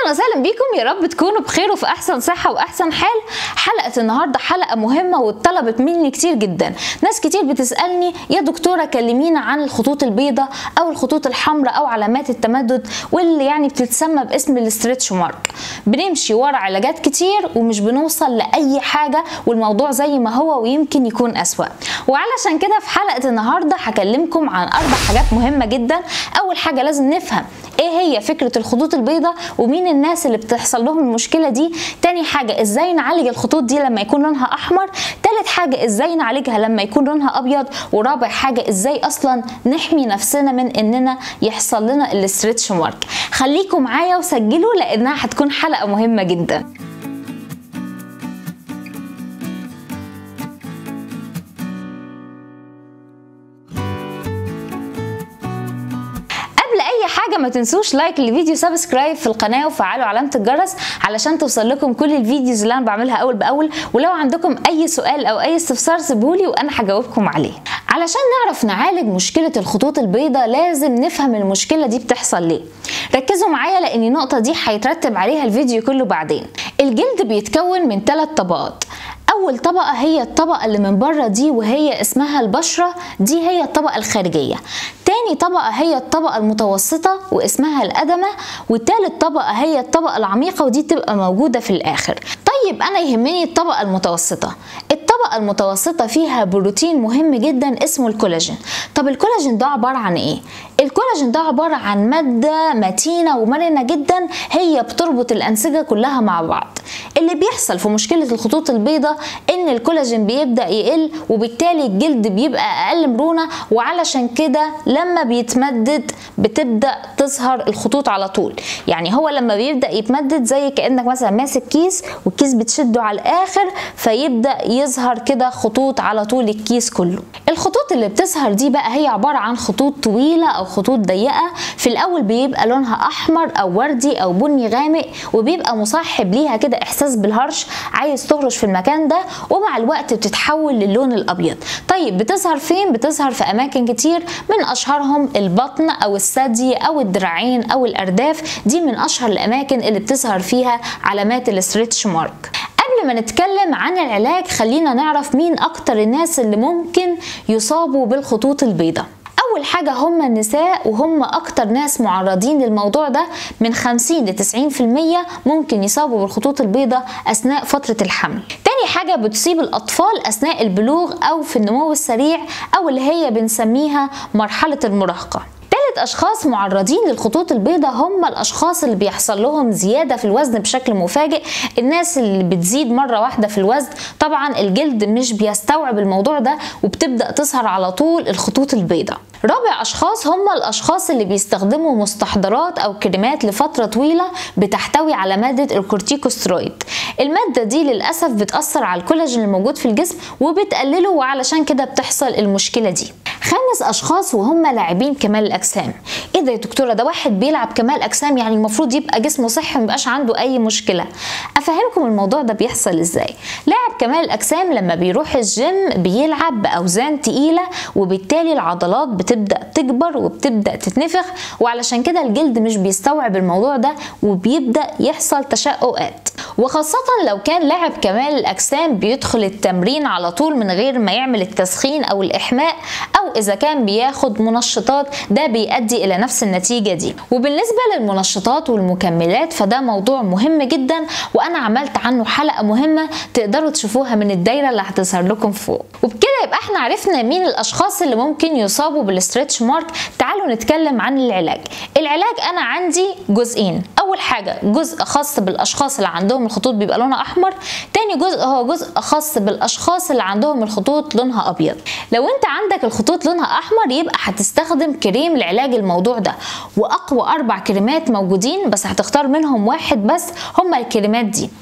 وسهلا بيكم يا رب تكونوا بخير وفي احسن صحه واحسن حال حلقه النهارده حلقه مهمه واتطلبت مني كتير جدا ناس كتير بتسالني يا دكتوره كلمينا عن الخطوط البيضاء او الخطوط الحمراء او علامات التمدد واللي يعني بتتسمى باسم الاسترتش مارك بنمشي ورا علاجات كتير ومش بنوصل لاي حاجه والموضوع زي ما هو ويمكن يكون اسوا وعلشان كده في حلقه النهارده هكلمكم عن اربع حاجات مهمه جدا اول حاجه لازم نفهم ايه هي فكره الخطوط البيضاء ومين الناس اللي بتحصل لهم المشكله دي تاني حاجه ازاي نعالج الخطوط دي لما يكون لونها احمر تالت حاجه ازاي نعالجها لما يكون لونها ابيض ورابع حاجه ازاي اصلا نحمي نفسنا من اننا يحصل لنا الاسترتش مارك خليكم معايا وسجلوا لانها هتكون حلقه مهمه جدا قبل اي حاجه ما تنسوش لايك للفيديو سبسكرايب في القناه وفعلوا علامه الجرس علشان توصل لكم كل الفيديوز اللي انا بعملها اول باول ولو عندكم اي سؤال او اي استفسار سيبهولي وانا هجاوبكم عليه علشان نعرف نعالج مشكله الخطوط البيضاء لازم نفهم المشكله دي بتحصل ليه ركزوا معايا لان النقطه دي هيترتب عليها الفيديو كله بعدين الجلد بيتكون من ثلاث طبقات اول طبقه هي الطبقه اللي من بره دي وهي اسمها البشره دي هي الطبقه الخارجيه تاني طبقه هي الطبقه المتوسطه واسمها الادمه وتالت طبقه هي الطبقه العميقه ودي تبقى موجوده في الاخر طيب انا يهمني الطبقه المتوسطه الطبقه المتوسطه فيها بروتين مهم جدا اسمه الكولاجين طب الكولاجين ده عباره عن ايه الكولاجين ده عباره عن ماده متينه ومرنه جدا هي بتربط الانسجه كلها مع بعض اللي بيحصل في مشكله الخطوط البيضاء ان الكولاجين بيبدا يقل وبالتالي الجلد بيبقى اقل مرونه وعلشان كده لما بيتمدد بتبدا تظهر الخطوط على طول يعني هو لما بيبدا يتمدد زي كانك مثلا ماسك كيس والكيس بتشده على الاخر فيبدا يظهر كده خطوط على طول الكيس كله الخطوط اللي بتظهر دي بقى هي عباره عن خطوط طويله او خطوط ضيقه في الاول بيبقى لونها احمر او وردي او بني غامق وبيبقى مصاحب ليها كده احساس بالهرش عايز تهرش في المكان ده ومع الوقت بتتحول للون الابيض طيب بتظهر فين بتظهر في اماكن كتير من اشهرهم البطن او الثدي او الدراعين او الارداف دي من اشهر الاماكن اللي بتظهر فيها علامات الاسترتش مارك قبل ما نتكلم عن العلاج خلينا نعرف مين اكتر الناس اللي ممكن يصابوا بالخطوط البيضاء اول حاجه هم النساء وهم اكتر ناس معرضين للموضوع ده من 50 ل 90% ممكن يصابوا بالخطوط البيضاء اثناء فتره الحمل تاني حاجه بتصيب الاطفال اثناء البلوغ او في النمو السريع او اللي هي بنسميها مرحله المراهقه ثالث اشخاص معرضين للخطوط البيضاء هم الاشخاص اللي بيحصل لهم زياده في الوزن بشكل مفاجئ الناس اللي بتزيد مره واحده في الوزن طبعا الجلد مش بيستوعب الموضوع ده وبتبدا تظهر على طول الخطوط البيضاء رابع اشخاص هم الاشخاص اللي بيستخدموا مستحضرات او كريمات لفتره طويله بتحتوي على ماده الكورتيكوسترويد الماده دي للاسف بتاثر على الكولاجين الموجود في الجسم وبتقلله وعلشان كده بتحصل المشكله دي خامس اشخاص وهم لاعبين كمال الاجسام ايه ده يا دكتوره ده واحد بيلعب كمال اجسام يعني المفروض يبقى جسمه صحي وميبقاش عنده اي مشكله افهمكم الموضوع ده بيحصل ازاي لاعب كمال الاجسام لما بيروح الجيم بيلعب باوزان تقيله وبالتالي العضلات بتبدا تكبر وبتبدا تتنفخ وعلشان كده الجلد مش بيستوعب الموضوع ده وبيبدا يحصل تشققات وخاصة لو كان لاعب كمال الأجسام بيدخل التمرين على طول من غير ما يعمل التسخين أو الإحماء أو إذا كان بياخد منشطات ده بيؤدي إلى نفس النتيجة دي وبالنسبة للمنشطات والمكملات فده موضوع مهم جدا وأنا عملت عنه حلقة مهمة تقدروا تشوفوها من الدايرة اللي هتظهر لكم فوق وبكده يبقى احنا عرفنا مين الأشخاص اللي ممكن يصابوا بالاسترتش مارك تعالوا نتكلم عن العلاج العلاج أنا عندي جزئين أول حاجة جزء خاص بالأشخاص اللي عندهم الخطوط بيبقى لونها احمر تاني جزء هو جزء خاص بالاشخاص اللي عندهم الخطوط لونها ابيض لو انت عندك الخطوط لونها احمر يبقى هتستخدم كريم لعلاج الموضوع ده واقوى اربع كريمات موجودين بس هتختار منهم واحد بس هما الكريمات دي اول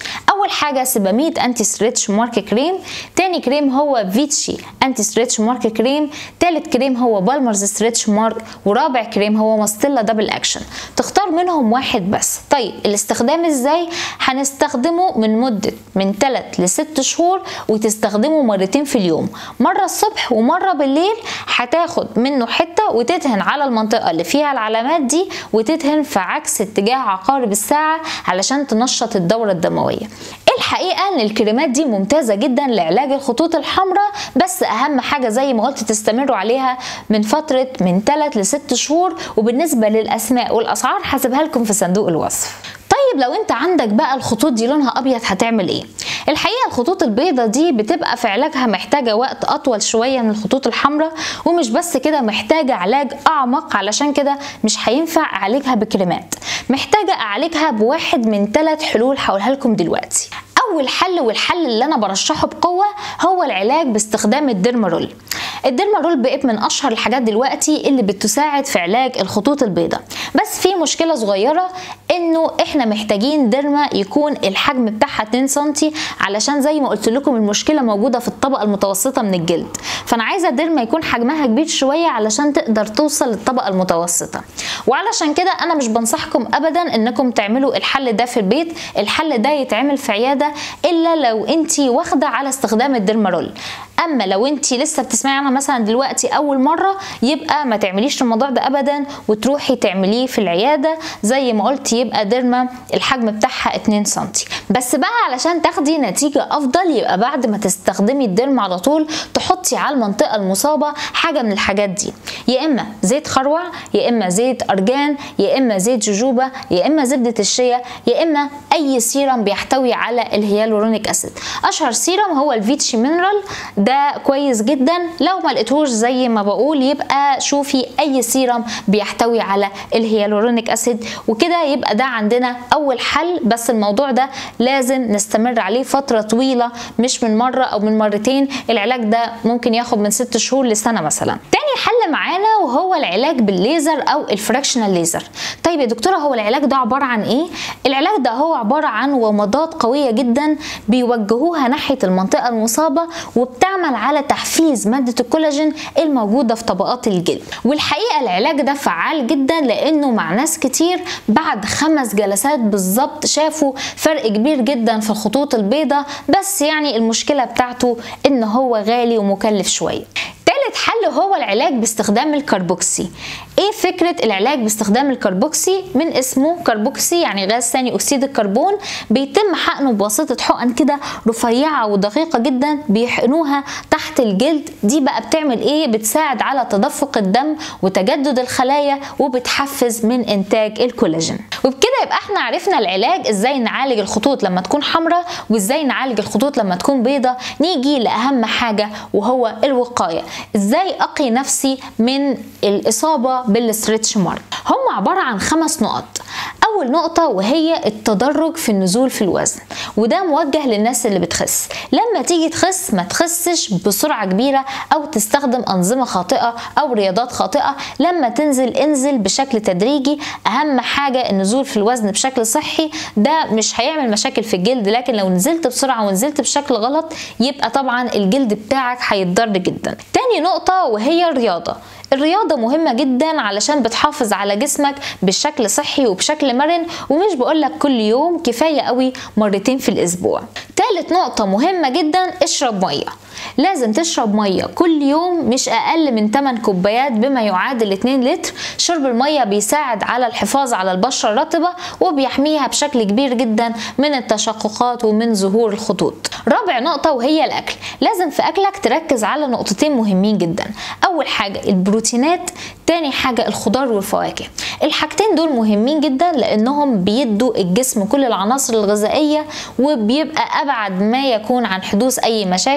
اول حاجه سيباميد انتي ستريتش مارك كريم تاني كريم هو فيتشي انتي ستريتش مارك كريم تالت كريم هو بالمرز ستريتش مارك ورابع كريم هو ماستيلا دبل اكشن تختار منهم واحد بس طيب الاستخدام ازاي هنستخدمه من مده من 3 ل 6 شهور وتستخدمه مرتين في اليوم مره الصبح ومره بالليل هتاخد منه حته وتدهن على المنطقه اللي فيها العلامات دي وتدهن في عكس اتجاه عقارب الساعه علشان تنشط الدوره الدمويه الحقيقه ان الكريمات دي ممتازه جدا لعلاج الخطوط الحمراء بس اهم حاجه زي ما قلت تستمروا عليها من فتره من 3 ل 6 شهور وبالنسبه للاسماء والاسعار هسيبها لكم في صندوق الوصف طيب لو انت عندك بقى الخطوط دي لونها ابيض هتعمل ايه الحقيقه الخطوط البيضة دي بتبقى في علاجها محتاجه وقت اطول شويه من الخطوط الحمراء ومش بس كده محتاجه علاج اعمق علشان كده مش هينفع اعالجها بكريمات محتاجه اعالجها بواحد من ثلاث حلول هقولها لكم دلوقتي اول حل والحل اللي انا برشحه بقوه هو العلاج باستخدام الديرمارول الديرمارول بقت من اشهر الحاجات دلوقتي اللي بتساعد في علاج الخطوط البيضاء بس في مشكله صغيره انه احنا محتاجين ديرما يكون الحجم بتاعها 2 سم علشان زي ما قلت لكم المشكله موجوده في الطبقه المتوسطه من الجلد فانا عايزه ديرما يكون حجمها كبير شويه علشان تقدر توصل للطبقه المتوسطه وعلشان كده انا مش بنصحكم ابدا انكم تعملوا الحل ده في البيت الحل ده يتعمل في عياده الا لو انت واخده على استخدام الديرمارول اما لو انت لسه بتسمعي عنها مثلا دلوقتي اول مره يبقى ما تعمليش الموضوع ده ابدا وتروحي تعمليه في العياده زي ما قلت يبقى ديرما الحجم بتاعها 2 سم بس بقى علشان تاخدي نتيجه افضل يبقى بعد ما تستخدمي الديرما على طول تحطي على المنطقه المصابه حاجه من الحاجات دي يا اما زيت خروع يا اما زيت ارجان يا اما زيت جوجوبا يا اما زبده الشيا يا اما اي سيرم بيحتوي على الهيالورونيك اسيد اشهر سيرم هو الفيتشي مينرال ده كويس جدا لو ما لقيتهوش زي ما بقول يبقى شوفي اي سيرم بيحتوي على الهيالورونيك اسيد وكده يبقى ده عندنا اول حل بس الموضوع ده لازم نستمر عليه فتره طويله مش من مره او من مرتين العلاج ده ممكن ياخد من ست شهور لسنه مثلا تاني حل معانا وهو العلاج بالليزر او الفراكشنال ليزر طيب يا دكتوره هو العلاج ده عباره عن ايه العلاج ده هو عباره عن ومضات قويه جدا بيوجهوها ناحيه المنطقه المصابه وبتعمل على تحفيز ماده الكولاجين الموجوده في طبقات الجلد والحقيقه العلاج ده فعال جدا لانه مع ناس كتير بعد خمس جلسات بالظبط شافوا فرق كبير جدا في الخطوط البيضاء بس يعني المشكله بتاعته ان هو غالي ومكلف شويه تالت حل هو العلاج باستخدام الكربوكسي ايه فكرة العلاج باستخدام الكربوكسي من اسمه كربوكسي يعني غاز ثاني اكسيد الكربون بيتم حقنه بواسطة حقن كده رفيعة ودقيقة جدا بيحقنوها تحت الجلد دي بقى بتعمل ايه بتساعد على تدفق الدم وتجدد الخلايا وبتحفز من انتاج الكولاجين وبكده يبقى احنا عرفنا العلاج ازاي نعالج الخطوط لما تكون حمراء وازاي نعالج الخطوط لما تكون بيضة نيجي لاهم حاجة وهو الوقاية ازاي اقي نفسي من الاصابة بالستريتش مارك هم عبارة عن خمس نقط أول نقطة وهي التدرج في النزول في الوزن وده موجه للناس اللي بتخس لما تيجي تخس ما تخسش بسرعة كبيرة أو تستخدم أنظمة خاطئة أو رياضات خاطئة لما تنزل انزل بشكل تدريجي أهم حاجة النزول في الوزن بشكل صحي ده مش هيعمل مشاكل في الجلد لكن لو نزلت بسرعة ونزلت بشكل غلط يبقى طبعا الجلد بتاعك هيتضر جدا تاني نقطة وهي الرياضة الرياضة مهمة جدا علشان بتحافظ على جسمك بشكل صحي وبشكل مرن ومش بقولك كل يوم كفاية قوي مرتين في الأسبوع تالت نقطة مهمة جدا اشرب مية لازم تشرب ميه كل يوم مش اقل من 8 كوبايات بما يعادل 2 لتر شرب الميه بيساعد على الحفاظ على البشره الرطبه وبيحميها بشكل كبير جدا من التشققات ومن ظهور الخطوط رابع نقطه وهي الاكل لازم في اكلك تركز على نقطتين مهمين جدا اول حاجه البروتينات تاني حاجه الخضار والفواكه الحاجتين دول مهمين جدا لانهم بيدوا الجسم كل العناصر الغذائيه وبيبقى ابعد ما يكون عن حدوث اي مشاكل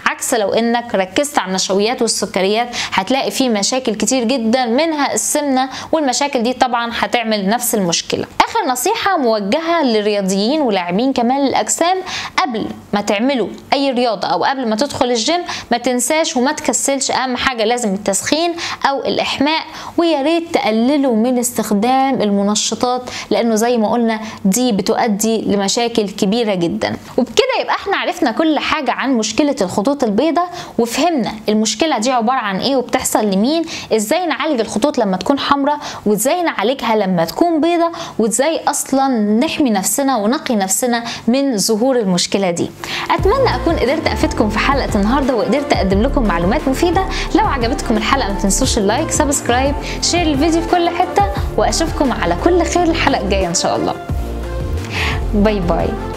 عكس لو انك ركزت على النشويات والسكريات هتلاقي فيه مشاكل كتير جدا منها السمنه والمشاكل دي طبعا هتعمل نفس المشكله اخر نصيحه موجهه للرياضيين ولاعبين كمال الاجسام قبل ما تعملوا اي رياضه او قبل ما تدخل الجيم ما تنساش وما تكسلش اهم حاجه لازم التسخين او الاحماء ويا ريت تقللوا من استخدام المنشطات لانه زي ما قلنا دي بتؤدي لمشاكل كبيره جدا وبكده يبقى احنا عرفنا كل حاجه عن مشكله الخطوط البيضاء وفهمنا المشكله دي عباره عن ايه وبتحصل لمين ازاي نعالج الخطوط لما تكون حمراء وازاي نعالجها لما تكون بيضاء وازاي اصلا نحمي نفسنا ونقي نفسنا من ظهور المشكله دي اتمنى اكون قدرت افيدكم في حلقه النهارده وقدرت اقدم لكم معلومات مفيده لو عجبتكم الحلقه ما تنسوش اللايك سبسكرايب شير الفيديو في كل حته واشوفكم على كل خير الحلقه الجايه ان شاء الله باي باي